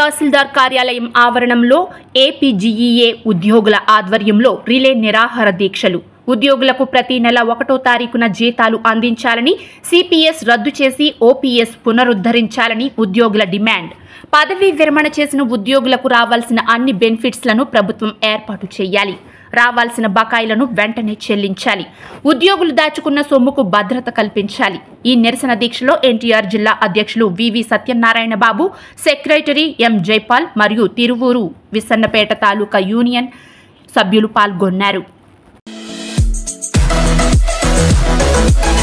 తహసీల్దార్ కార్యాలయం ఆవరణంలో ఏపీజీఈఏ ఉద్యోగుల ఆధ్వర్యంలో రిలే నిరాహార దీక్షలు ఉద్యోగులకు ప్రతి నెల ఒకటో తారీఖున జీతాలు అందించాలని సిపిఎస్ రద్దు చేసి ఓపీఎస్ పునరుద్ధరించాలని ఉద్యోగుల డిమాండ్ పదవీ విరమణ చేసిన ఉద్యోగులకు రావాల్సిన అన్ని బెనిఫిట్స్లను ప్రభుత్వం ఏర్పాటు చేయాలి రావాల్సిన బకాయిలను వెంటనే చెల్లించాలి ఉద్యోగులు దాచుకున్న సొమ్ముకు భద్రత కల్పించాలి ఈ నిరసన దీక్షలో ఎన్టీఆర్ జిల్లా అధ్యక్షులు V V Satyanarayana Babu secretary M Jaipal మరియు తిరువూరు విసన్నపేట తాలూకా యూనియన్ సభ్యులు పాల్గొన్నారు